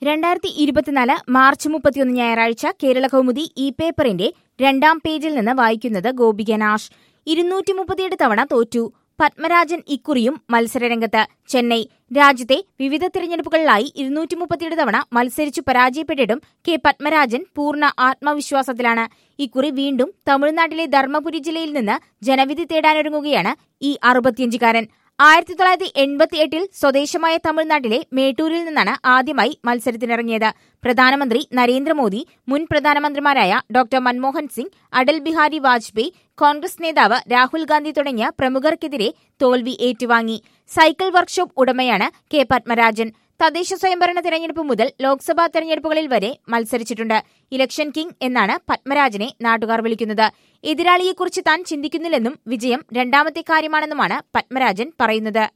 രണ്ടായിരത്തി ഇരുപത്തിനാല് മാർച്ച് മുപ്പത്തിയൊന്ന് ഞായറാഴ്ച കേരള കൗമുദി ഇ പേപ്പറിന്റെ രണ്ടാം പേജിൽ നിന്ന് വായിക്കുന്നത് ഗോപിക നാഷ് ഇരുന്നൂറ്റി മുപ്പത്തിയെട്ട് തവണ തോറ്റു പത്മരാജൻ ഇക്കുറിയും മത്സരരംഗത്ത് ചെന്നൈ രാജ്യത്തെ വിവിധ തിരഞ്ഞെടുപ്പുകളിലായി ഇരുന്നൂറ്റി മുപ്പത്തിയെട്ട് തവണ മത്സരിച്ചു പരാജയപ്പെട്ടിട്ടും കെ പത്മരാജൻ പൂർണ്ണ ആത്മവിശ്വാസത്തിലാണ് ഇക്കുറി വീണ്ടും തമിഴ്നാട്ടിലെ ധർമ്മപുരി ജില്ലയിൽ നിന്ന് ജനവിധി തേടാനൊരുങ്ങുകയാണ് ഈ അറുപത്തിയഞ്ചുകാരൻ ആയിരത്തി തൊള്ളായിരത്തി എൺപത്തി എട്ടിൽ സ്വദേശമായ തമിഴ്നാട്ടിലെ മേട്ടൂരിൽ നിന്നാണ് ആദ്യമായി മത്സരത്തിനിറങ്ങിയത് പ്രധാനമന്ത്രി നരേന്ദ്രമോദി മുൻ പ്രധാനമന്ത്രിമാരായ ഡോക്ടർ മൻമോഹൻ സിംഗ് അടൽ ബിഹാരി വാജ്പേയി കോൺഗ്രസ് നേതാവ് രാഹുൽ ഗാന്ധി തുടങ്ങിയ പ്രമുഖർക്കെതിരെ തോൽവി ഏറ്റുവാങ്ങി സൈക്കിൾ വർക്ക്ഷോപ്പ് ഉടമയാണ് കെ പത്മരാജൻ തദ്ദേശ സ്വയംഭരണ തെരഞ്ഞെടുപ്പ് മുതൽ ലോക്സഭാ തെരഞ്ഞെടുപ്പുകളിൽ വരെ മത്സരിച്ചിട്ടുണ്ട് ഇലക്ഷൻ കിങ് എന്നാണ് പത്മരാജനെ നാട്ടുകാർ വിളിക്കുന്നത് എതിരാളിയെക്കുറിച്ച് താൻ ചിന്തിക്കുന്നില്ലെന്നും വിജയം രണ്ടാമത്തെ കാര്യമാണെന്നുമാണ് പത്മരാജൻ പറയുന്നത്